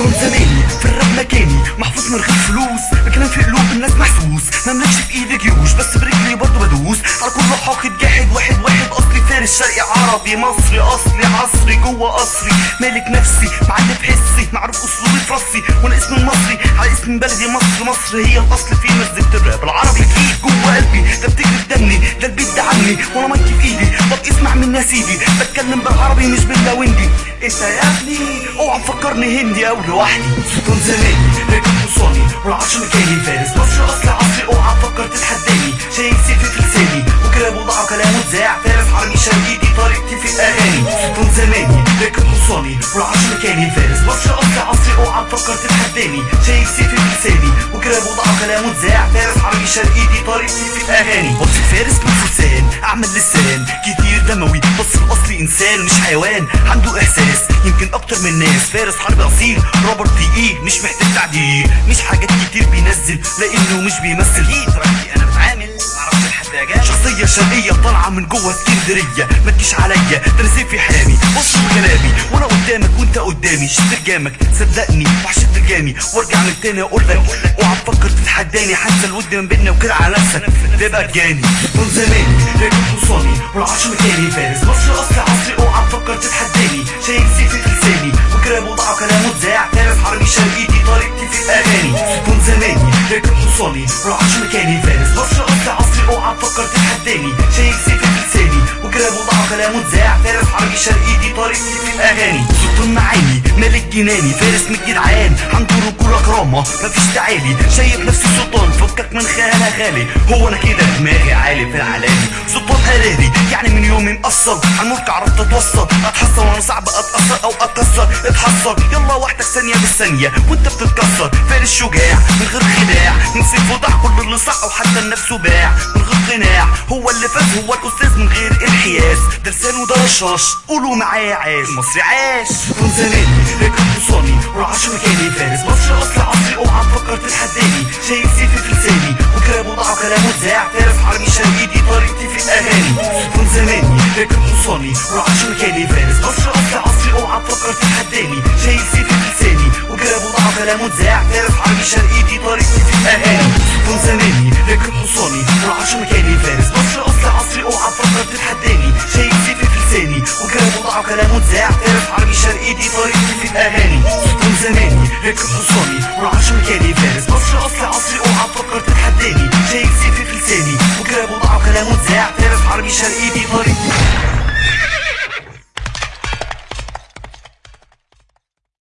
سلطان زماني في الراب مكاني محفوظ من غير فلوس بكلام في قلوب الناس محسوس مملكش في ايدي جيوش بس برجلي برضه بدوس على كل حاقد جاحد واحد واحد اصلي فارس شرقي عربي مصري اصلي عصري جوه قصري مالك نفسي معلم في حسي معروف اسلوبي في راسي وانا اسمي المصري على اسم بلدي مصر مصر هي الاصل في مزيكة الراب العربي اكيد جوه قلبي ده بتجري في دمي ده البيت ده عني وانا مايكي في ايدي طب اسمع من نسيبي بتكلم بالعربي مش باللاوندي انت يا ابني اوعى تفكرني هندي او لوحدي سلطان زماني راكب حصاني والعرش مكاني فارس مصر اصلي عصري اوعى تفكر تتحداني شايف سيفي في لساني وكلام وضع كلامه اتذاع فارس عربي شرقي دي طريقتي في الاغاني سلطان زماني راكب حصاني والعرش مكاني فارس مصر اصلي عصري اوعى تفكر تتحداني شايف سيفي في لساني وكلام وضع كلامه اتذاع فارس عربي شرقي دي طريقتي في الاغاني وصف فارس من فرسان اعمل لسان كتير دموي بس الاصلي انسان مش حيوان عنده احساس يمكن اكتر من ناس فارس حرب اصيل روبرت ايه مش محتاج تعديل مش حاجات كتير بينزل لانه مش بيمثل اكيد دلوقتي انا بتعامل معرفش لحد جاي شخصية شرقية طالعة من جوه اسكندرية ما تجيش عليا ده انا سيفي حامي بص كلامي وانا قدامك وانت قدامي شد رجامك صدقني وحشد رجامي وارجع من تاني اقول لك اوعى تفكر تتحداني حتى الود من بيننا وكده على نفسك تبقى تجاني طول زماني راكب حصاني والعرش مكاني فارس مصر اصلي عصري اوعى تفكر تتحداني شايل سيفي في لساني وكلام وضع كلامه اتذاع فارس حربي شرقي دي طريقتي في الاغاني طول زماني راكب حصاني والعرش مكاني فارس مصر اصلي عصري اوعى تفكر تتحداني شايل سيفي في لساني وكلام وضع كلامه اتذاع فارس حربي شرقي دي طريقتي في الاغاني سلطان معاني ملك جناني فارس من الجدعان عنده رجوله كرامه مفيش تعالي شايف نفسي سلطان فكك من خيالها غالي هو انا كده دماغي عالي في العلالي سلطان قراري يعني من يومي مقصر على الملك عرفت اتوصل اتحصل وانا صعب اتاثر او اتكسر اتحصر يلا وحدك ثانيه بالثانيه وانت بتتكسر فارس شجاع من غير خداع نسيت فضح كل اللي صح وحتى النفس باع من غير قناع هو اللي فاز هو الاستاذ من غير انحياز ده لسانه ده رشاش قولوا معايا عاش مصري عاش من زمان راكب حصاني والعرش مكاني فارس مصر اصل عصري اوعى تفكر تتحداني شايل سيفي في لساني وكلام وضع كلامه اتذاع فارس حربي شرقي دي طريقتي في الاغاني من زماني راكب حصاني والعرش مكاني فارس مصر اصل عصري اوعى تفكر تتحداني شايل سيفي في لساني وكلام وضع كلامه اتذاع فارس حربي شرقي دي طريقتي في الاغاني من زماني راكب حصاني والعرش مكاني فارس مصر اصل عصري اوعى تفكر تتحداني شايل سيفي في لساني وكلام وضع كلامه اتذاع فارس حربي شرقي دي طريقتي في الاغاني من زماني راكب حصاني والعرش مكاني فارس مصر اصل عصري اوعى تفكر تتحداني شايل سيفي في لساني وكلام وضع كلامه اتذاع فارس حربي شرقي دي طريقتي